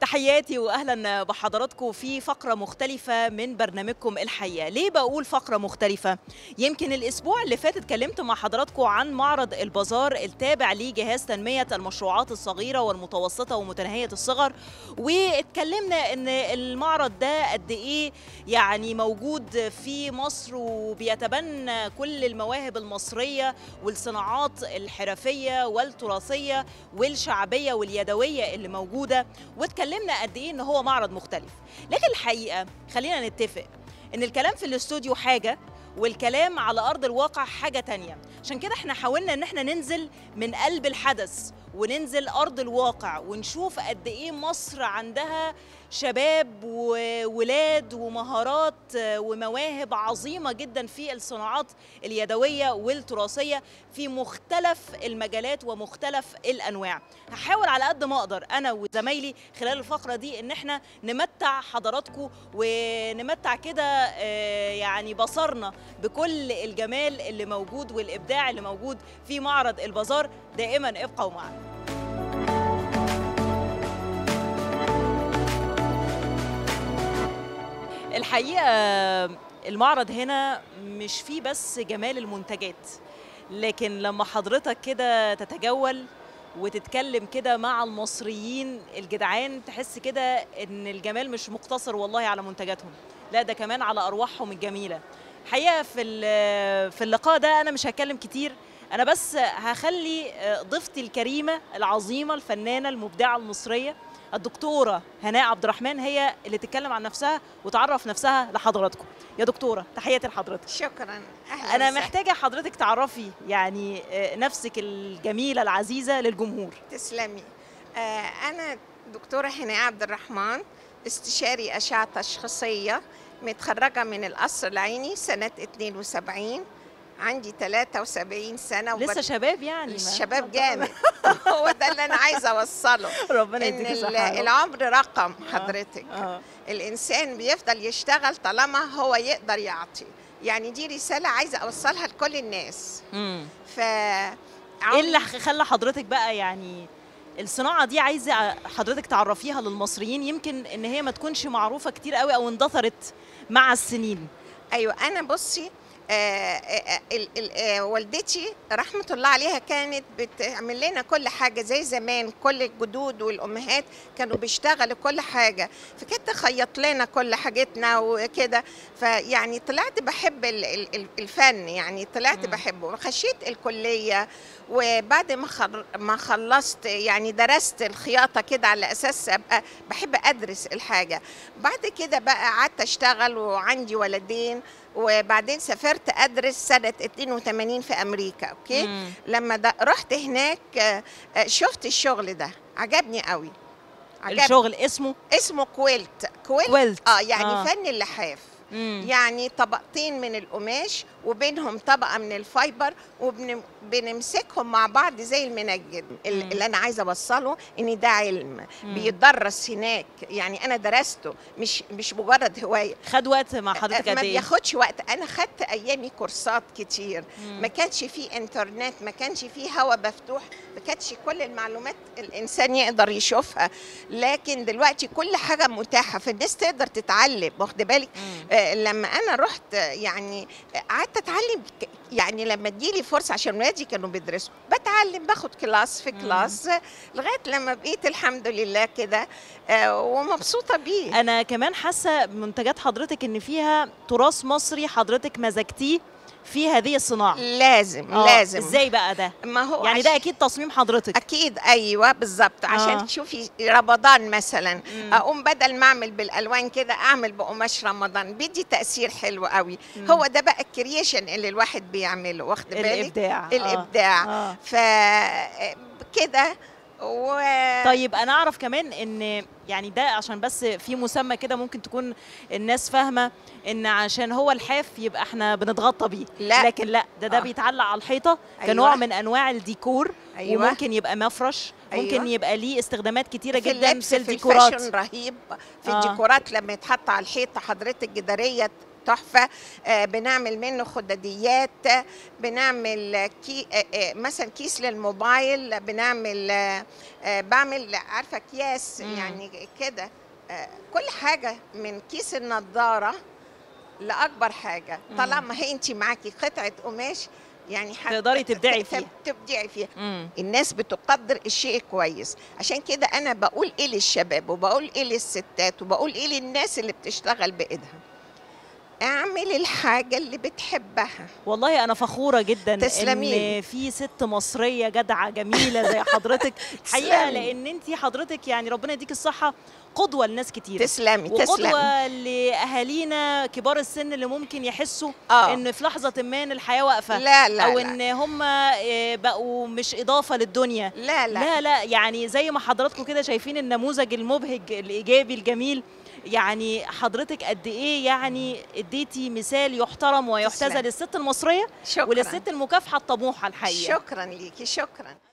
تحياتي واهلا بحضراتكم في فقره مختلفه من برنامجكم الحقيقه ليه بقول فقره مختلفه يمكن الاسبوع اللي فات اتكلمت مع حضراتكم عن معرض البازار التابع لجهاز تنميه المشروعات الصغيره والمتوسطه ومتناهيه الصغر واتكلمنا ان المعرض ده قد ايه يعني موجود في مصر وبيتبنى كل المواهب المصريه والصناعات الحرفيه والتراثيه والشعبيه واليدويه اللي موجوده واتكلمنا قد ايه ان هو معرض مختلف لكن الحقيقه خلينا نتفق ان الكلام في الاستوديو حاجه والكلام على ارض الواقع حاجه تانية عشان كده احنا حاولنا ان احنا ننزل من قلب الحدث وننزل ارض الواقع ونشوف قد ايه مصر عندها شباب وولاد ومهارات ومواهب عظيمه جدا في الصناعات اليدويه والتراثيه في مختلف المجالات ومختلف الانواع هحاول على قد ما اقدر انا وزمايلي خلال الفقره دي ان احنا نمتع حضراتكم ونمتع كده يعني بصرنا بكل الجمال اللي موجود والابداع اللي موجود في معرض البازار دائما ابقوا معنا الحقيقه المعرض هنا مش فيه بس جمال المنتجات لكن لما حضرتك كده تتجول وتتكلم كده مع المصريين الجدعان تحس كده ان الجمال مش مقتصر والله على منتجاتهم لا ده كمان على ارواحهم الجميله حقيقه في في اللقاء ده انا مش هتكلم كتير انا بس هخلي ضيفتي الكريمه العظيمه الفنانه المبدعه المصريه الدكتوره هناء عبد الرحمن هي اللي تتكلم عن نفسها وتعرف نفسها لحضراتكم يا دكتوره تحياتي لحضرتك شكرا أهلا انا وسهلا. محتاجه حضرتك تعرفي يعني نفسك الجميله العزيزه للجمهور تسلمي آه انا دكتوره هناء عبد الرحمن استشاري اشعه تشخيصيه متخرجه من القصر العيني سنه 72 عندي 73 سنه لسه شباب يعني الشباب جامد هو ده اللي انا عايزه اوصله ربنا ان يديك ال- الصحه العمر رقم حضرتك آه. الانسان بيفضل يشتغل طالما هو يقدر يعطي يعني دي رساله عايزه اوصلها لكل الناس امم ف ايه اللي خلى حضرتك بقى يعني الصناعه دي عايزه حضرتك تعرفيها للمصريين يمكن ان هي ما تكونش معروفه كتير قوي او اندثرت مع السنين ايوه انا بصي آه آه ال- ال- آه والدتي رحمة الله عليها كانت بتعمل لنا كل حاجة زي زمان كل الجدود والأمهات كانوا بيشتغلوا كل حاجة فكانت تخيط لنا كل حاجتنا وكده فيعني طلعت بحب ال- ال- ال- الفن يعني طلعت مم. بحبه خشيت الكلية وبعد ما خر- ما خلصت يعني درست الخياطة كده على أساس أبقى بحب أدرس الحاجة بعد كده بقى قعدت أشتغل وعندي ولدين وبعدين سافرت ادرس سنه 82 في امريكا اوكي مم. لما دا رحت هناك آه، آه، شفت الشغل ده عجبني قوي عجبني الشغل اسمه اسمه كويلت كويلت كويلت اه يعني آه. آه. فن اللحاف مم. يعني طبقتين من القماش وبينهم طبقه من الفايبر وبنمسكهم مع بعض زي المنجد ال- مم. اللي انا عايزه اوصله ان ده علم مم. بيدرس هناك يعني انا درسته مش مش مجرد هوايه خد وقت مع حضرتك ما قد ايه بياخدش وقت انا خدت ايامي كورسات كتير مم. ما كانش في انترنت ما كانش في هوا مفتوح ما كانتش كل المعلومات الانسان يقدر يشوفها لكن دلوقتي كل حاجه متاحه فالناس تقدر تتعلم واخد بالك مم. آه، لما انا رحت آه، يعني آه، قعدت اتعلم ك- يعني لما تجيلي فرصه عشان ولادي كانوا بيدرسوا بتعلم باخد كلاس في مم. كلاس آه، لغايه لما بقيت الحمد لله كده آه، ومبسوطه بيه انا كمان حاسه منتجات حضرتك ان فيها تراث مصري حضرتك مزجتيه في هذه الصناعه لازم آه، لازم ازاي بقى ده ما هو يعني ده عش- اكيد تصميم حضرتك اكيد ايوه بالظبط عشان آه. تشوفي رمضان مثلا مم. اقوم بدل ما اعمل بالالوان كده اعمل بقماش رمضان بيدي تاثير حلو قوي مم. هو ده بقى الكرييشن اللي الواحد بيعمله واخد بالك الابداع آه. الابداع آه. ف كده و طيب انا اعرف كمان ان يعني ده عشان بس في مسمى كده ممكن تكون الناس فاهمه ان عشان هو الحاف يبقى احنا بنتغطى بيه لا. لكن لا ده ده آه. بيتعلق على الحيطه أيوة. كنوع من انواع الديكور أيوة. وممكن يبقى مفرش ممكن أيوة. يبقى ليه استخدامات كتيره في جدا اللبس في في الديكورات الفاشن رهيب في آه. الديكورات لما يتحط على الحيطه حضرتك جداريه تحفه آه، بنعمل منه خداديات آه، بنعمل كي آه، آه، مثلا كيس للموبايل بنعمل آه، آه، بعمل عارفه اكياس مم. يعني كده آه، كل حاجه من كيس النضاره لاكبر حاجه مم. طالما هي انت معاكي قطعه قماش يعني هت- تقدري تبدعي ت- فيها. تبدعي فيها مم. الناس بتقدر الشيء كويس عشان كده انا بقول ايه للشباب وبقول ايه للستات وبقول ايه للناس اللي بتشتغل بايدها اعمل الحاجه اللي بتحبها والله انا فخوره جدا تسلمي ان لي. في ست مصريه جدعه جميله زي حضرتك حقيقه تسلمي. لان انت حضرتك يعني ربنا يديك الصحه قدوه لناس كتير تسلمي تسلمي وقدوه لاهالينا كبار السن اللي ممكن يحسوا اه ان في لحظه ما إن الحياه واقفه لا لا او لا. ان هم بقوا مش اضافه للدنيا لا لا, لا لا يعني زي ما حضراتكم كده شايفين النموذج المبهج الايجابي الجميل يعني حضرتك قد ايه يعني اديتي مثال يحترم ويحتذى تسلم. للست المصريه شكرا وللست المكافحه الطموحه الحقيقه شكرا ليكي شكرا